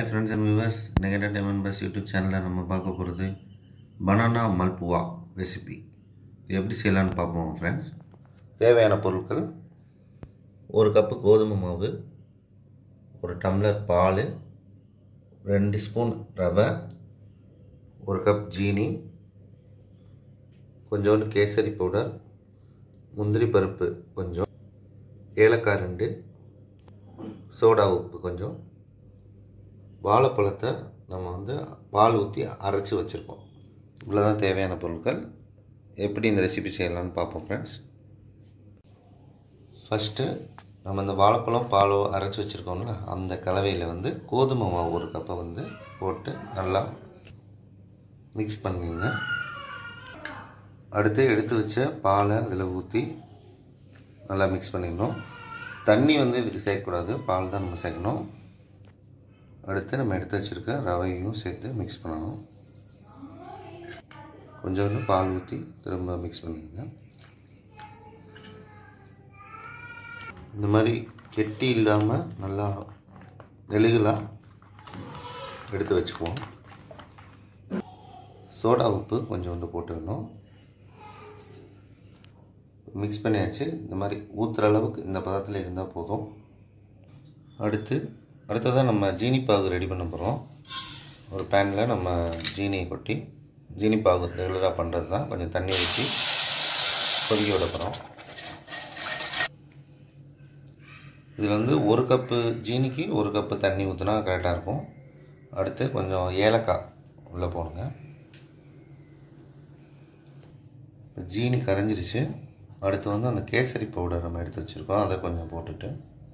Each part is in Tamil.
ஹாய் ஃப்ரெண்ட்ஸ் அண்ட் வியூவர்ஸ் இன்னைக்கு என்டர்டைன்மெண்ட் பஸ் யூடியூப் சேனலில் நம்ம பார்க்க போகிறது பனானா மல்புவா ரெசிபி இது எப்படி செய்யலான்னு பார்ப்போம் ஃப்ரெண்ட்ஸ் தேவையான பொருட்கள் ஒரு கப்பு கோதுமை மாவு ஒரு டம்ளர் பால் ரெண்டு ஸ்பூன் ரவை ஒரு கப் ஜீனி கொஞ்சோண்டு கேசரி பவுடர் முந்திரி பருப்பு கொஞ்சம் ஏலக்காய் ரெண்டு சோடா உப்பு கொஞ்சம் வாழைப்பழத்தை நம்ம வந்து பால் ஊற்றி அரைச்சி வச்சுருக்கோம் இவ்வளோ தான் தேவையான பொருட்கள் எப்படி இந்த ரெசிபி செய்யலாம்னு பார்ப்போம் ஃப்ரெண்ட்ஸ் ஃபஸ்ட்டு நம்ம இந்த வாழைப்பழம் பாலோ அரைச்சி வச்சுருக்கோம்ல அந்த கலவையில் வந்து கோதுமை மாவு ஒரு கப்பை வந்து போட்டு நல்லா மிக்ஸ் பண்ணிங்க அடுத்து எடுத்து வச்ச பாலை அதில் ஊற்றி நல்லா மிக்ஸ் பண்ணிக்கணும் தண்ணி வந்து இதுக்கு சேர்க்கக்கூடாது பால் தான் நம்ம சேர்க்கணும் அடுத்து நம்ம எடுத்து வச்சுருக்க ரவையும் சேர்த்து மிக்ஸ் பண்ணணும் கொஞ்சோண்டு பால் ஊற்றி திரும்ப மிக்ஸ் பண்ணிக்கங்க இந்த மாதிரி கெட்டி இல்லாமல் நல்லா நெழுகலாக எடுத்து வச்சுக்குவோம் சோடா உப்பு கொஞ்சோண்டு போட்டுக்கணும் மிக்ஸ் பண்ணியாச்சு இந்த மாதிரி ஊற்றுற அளவுக்கு இந்த பதத்தில் இருந்தால் போதும் அடுத்து அடுத்ததாக நம்ம ஜீனி பாகு ரெடி பண்ண போகிறோம் ஒரு பேனில் நம்ம ஜீனியை கொட்டி ஜீனி பாகு ரெகுலராக பண்ணுறது தான் கொஞ்சம் தண்ணி ஊற்றி கொதிக்க விட போகிறோம் இதில் வந்து ஒரு கப்பு ஜீனிக்கு ஒரு கப்பு தண்ணி ஊற்றினா கரெக்டாக இருக்கும் அடுத்து கொஞ்சம் ஏலக்காய் உள்ளே போடுங்க இப்போ ஜீனி கரைஞ்சிருச்சு அடுத்து வந்து அந்த கேசரி பவுடர் நம்ம எடுத்து வச்சுருக்கோம் அதை கொஞ்சம் போட்டுட்டு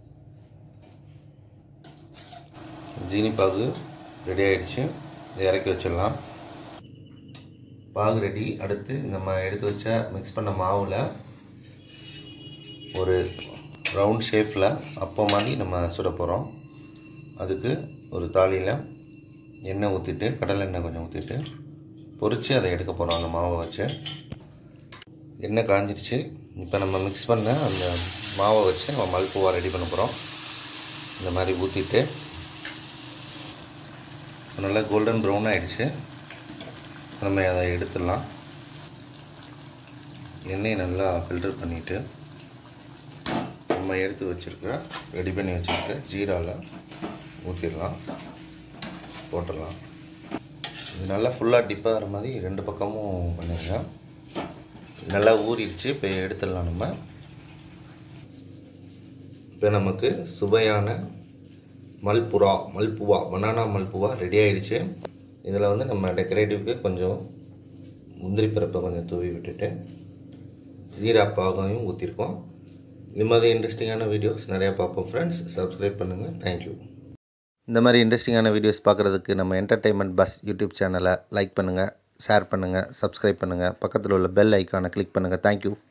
ஜீனி பாகு ரெடி ஆகிடுச்சு இதை இறக்கி வச்சிடலாம் பாகு ரெடி அடுத்து நம்ம எடுத்து வச்ச மிக்ஸ் பண்ண மாவில் ஒரு ரவுண்ட் ஷேப்பில் அப்போ மாதிரி நம்ம சுட போகிறோம் அதுக்கு ஒரு தாலியில் எண்ணெய் ஊற்றிட்டு கடலை எண்ணெய் கொஞ்சம் ஊற்றிட்டு பொறித்து அதை எடுக்க போகிறோம் அந்த மாவை வச்சு எண்ணெய் காஞ்சிருச்சு இப்போ நம்ம மிக்ஸ் பண்ண அந்த மாவை வச்சு நம்ம மல்பூவா ரெடி பண்ண போகிறோம் இந்த மாதிரி ஊற்றிட்டு நல்லா கோல்டன் ப்ரௌன் ஆகிடுச்சு நம்ம அதை எடுத்துடலாம் எண்ணெயை நல்லா ஃபில்டர் பண்ணிவிட்டு நம்ம எடுத்து வச்சுருக்க ரெடி பண்ணி வச்சுருக்க ஜீராவில் ஊற்றிடலாம் போட்டுடலாம் இது நல்லா ஃபுல்லாக டிப்பாகிற மாதிரி ரெண்டு பக்கமும் பண்ணிடுங்க நல்லா ஊறிடுச்சு இப்போ எடுத்துடலாம் நம்ம இப்போ நமக்கு சுவையான மல்புரா மல்புவா பனானா மல்புவா ரெடி ஆயிடுச்சு இதில் வந்து நம்ம டெக்கரேட்டிவ்க்கு கொஞ்சம் முந்திரி பருப்பை கொஞ்சம் தூவி விட்டுட்டு ஜீரா பாகையும் ஊற்றிருக்கோம் இது மாதிரி இன்ட்ரெஸ்டிங்கான வீடியோஸ் நிறையா பார்ப்போம் ஃப்ரெண்ட்ஸ் சப்ஸ்கிரைப் பண்ணுங்கள் தேங்க்யூ இந்த மாதிரி இன்ட்ரெஸ்டிங்கான வீடியோஸ் பார்க்குறதுக்கு நம்ம என்டர்டைன்மெண்ட் பஸ் யூடியூப் சேனலை லைக் பண்ணுங்கள் ஷேர் பண்ணுங்கள் சப்ஸ்கிரைப் பண்ணுங்கள் பக்கத்தில் உள்ள பெல் ஐக்கானை கிளிக் பண்ணுங்கள் தேங்க்யூ